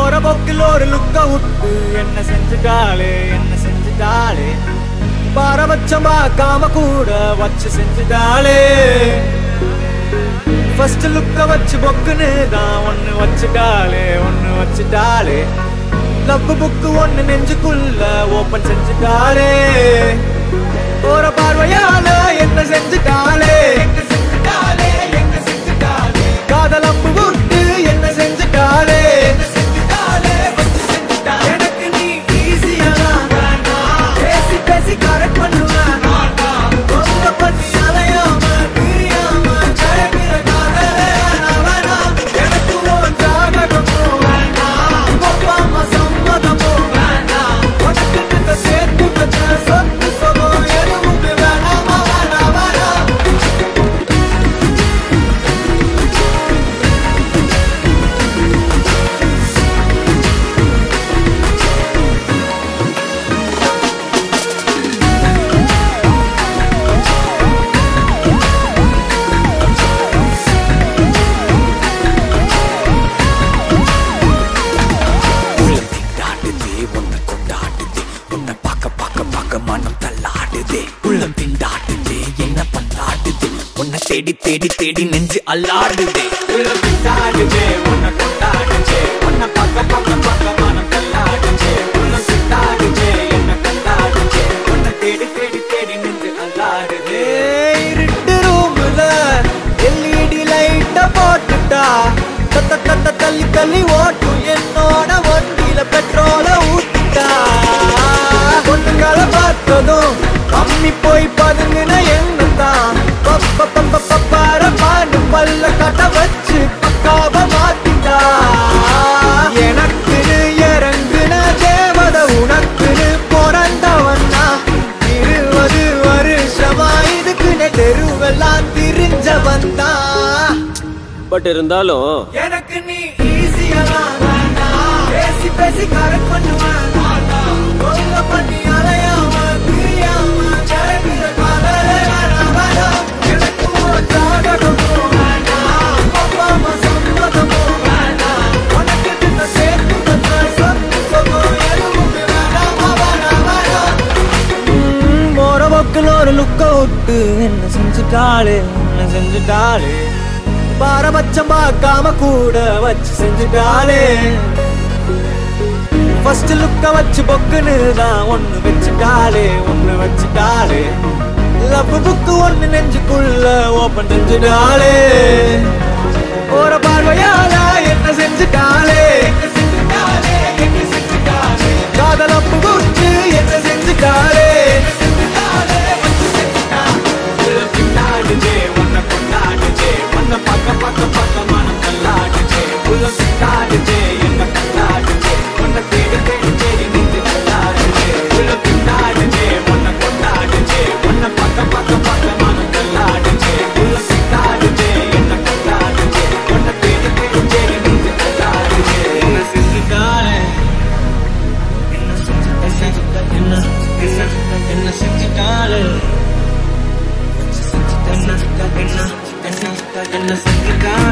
போற போக்கில் ஒரு லுக்க விட்டு என்ன செஞ்சுட்டாளே என்ன செஞ்சுட்டாளே பாரபட்சம் பார்க்காம கூட வச்சு செஞ்சுட்டாளே ஃபர்ஸ்ட் லுக்க வச்சு பொக்குன்னு தான் ஒன்னு வச்சுட்டாளே ஒன்னு வச்சுட்டாளே லவ் புக்கு ஒன்னு நெஞ்சுக்குள்ள ஓபன் செஞ்சுட்டாளே போற பார்வையால என்ன செஞ்சுட்டாளே காதல் அம்பு விட்டு என்ன செஞ்சுட்டாளே எனக்கு நீ ஈஸியா பேசி பேசி கரெக்ட் பண்ணுவேன் ரொம்ப பண்ணி அலையாம பிரியாம ஜெயபிர காதலே வேணாம் வேணாம் எனக்கு உன் ஜாதகமும் வேண்டாம் ஒப்பாம சம்மதமும் வேண்டாம் உனக்கு இந்த சேர்த்து வச்ச சொத்து சுகம் எதுவுமே வேணாமா வேணாம் வேணாம் உள்ளம் திண்டாடுதே உன்னை கொண்டாடுதே உன்னை பார்க்க பார்க்க பார்க்க மனம் தள்ளாடுதே உள்ளம் திண்டாடுதே என்ன பண்ணாடுதே உன்னை தேடி தேடி தேடி நெஞ்சு அல்லாடுதே உள்ளம் திண்டாடுதே, உன்னை கொண்டாடுதே, உன்னை பார்க்க பார்க்க பார்க்க மனம் தள்ளாடுதே. உள்ளம் திண்டாடுதே, என்னை கொண்டாடுதே, உன்னை தேடி தேடி தேடி நின்று அல்லாடுதே. இருட்டு roomல LED light அ போட்டுட்டா, தத்த தத்த தள்ளி தள்ளி ஓட்டும் என்னோட வண்டியில பெட்ரோல ஊத்திட்டா பொண்ணுங்களை பார்த்ததும் அம்மி போய் பதுங்கின எண்ணத்தான் பப்ப பப்ப பப்பார பாண்டு பல்ல கட்ட வச்சு பக்காவ மாத்திட்டா எனக்குன்னு இறங்குன தேவத உனக்குன்னு பிறந்தவன்னா இருபது வருஷமா இதுக்குன்னு தெருவெல்லாம் திரிஞ்சவன் தான் பட் இருந்தாலும் எனக்கு நீ ஈஸியா பேசி பேசி கரெக்ட் பண்ணுவேன் கொல்ல பண்ணி அலையாம பிரியாம ஜெயபிர காதலே வேணாம் வேணாம் எனக்கு உன் ஜாதகமும் வேண்டாம் ஒப்பாம சம்மதமும் வேண்டாம் உனக்கு இந்த சேர்த்து வந்த சொத்து சுகம் எதுவுமே வேணாமா வேணாம் வேணாம் போற போக்கில் ஒரு லுக்க விட்டு என்ன செஞ்சுட்டாளே என்ன செஞ்சுட்டாளே பாரபட்சம் பார்க்காம கூட வச்சு செஞ்சுட்டாளே ஃபர்ஸ்ட் லுக்க வச்சு பொக்குன்னு தான் ஒண்ணு வச்சுட்டாளே ஒண்ணு வச்சுட்டாளே லவ் புக்கு ஒண்ணு நெஞ்சுக்குள்ள ஓபன் செஞ்சுட்டாளே ஒரு பார்வையால என்ன செஞ்சுட்டாளே காதல் அப்பு குடிச்சு என்ன செஞ்சுட்டாளே திண்டாடுதே உன்னை கொண்டாடுதே உன்னை பார்க்க பார்க்க பார்க்க மனம் கல்லாடுதே உள்ளம் திண்டாடுதே என்ன கல்லாடுதே உன்னை தேடி தேடி தேடி நின்று கல்லாடுதே உள்ளம் திண்டாடுதே உன்னை கொண்டாடுதே உன்னை பார்க்க பார்க்க பார்க்க மனம் கல்லாடுதே உள்ளம் திண்டாடுதே என்ன கல்லாடுதே உன்னை தேடி தேடி தேடி நின்று கல்லாடுதே என்ன செஞ்சுட்டாளே என்ன செஞ்சுட்டா என்ன என்ன என்ன செஞ்சுட்டாளே என்ன என்ன என்ன என்ன செஞ்சுட்டாளே